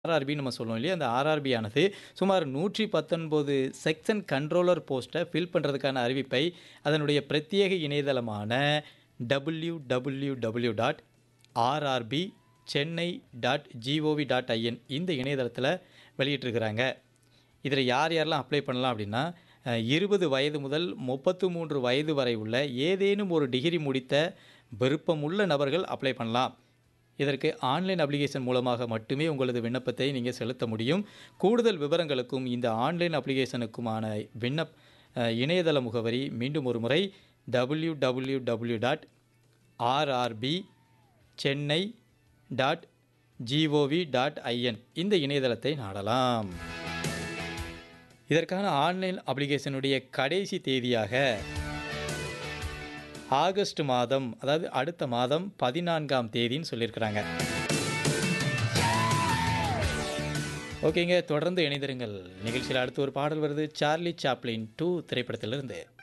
RRB நம்ம சொல்லுவோம் இல்லையா அந்த ஆர்ஆர்பி ஆனது சுமார் நூற்றி பத்தொன்பது செக்ஷன் கண்ட்ரோலர் போஸ்ட்டை ஃபில் பண்ணுறதுக்கான அறிவிப்பை அதனுடைய பிரத்யேக இணையதளமான W W W dot RRB Chennai dot GOV dot IN இந்த இணையதளத்தில் வெளியிட்டிருக்கிறாங்க இதில் யார் யாரெல்லாம் அப்ளை பண்ணலாம் அப்படின்னா இருபது வயது முதல் முப்பத்து மூன்று வயது வரை உள்ள ஏதேனும் ஒரு டிகிரி முடித்த விருப்பமுள்ள நபர்கள் அப்ளை பண்ணலாம் இதற்கு ஆன்லைன் அப்ளிகேஷன் மூலமாக மட்டுமே உங்களது விண்ணப்பத்தை நீங்கள் செலுத்த முடியும் கூடுதல் விவரங்களுக்கும் இந்த ஆன்லைன் அப்ளிகேஷனுக்குமான விண்ணப் அஹ், இணையதள முகவரி மீண்டும் ஒரு முறை W W W dot RRB Chennai dot GOV dot IN இந்த இணையதளத்தை நாடலாம் இதற்கான ஆன்லைன் அப்ளிகேஷனுடைய கடைசி தேதியாக ஆகஸ்ட் மாதம் அதாவது அடுத்த மாதம் பதினான்காம் தேதின்னு சொல்லியிருக்கிறாங்க ஓகேங்க தொடர்ந்து இணைந்திருங்கள் நிகழ்ச்சியில் அடுத்து ஒரு பாடல் வருது சார்லி சாப்ளின் டூ திரைப்படத்திலிருந்து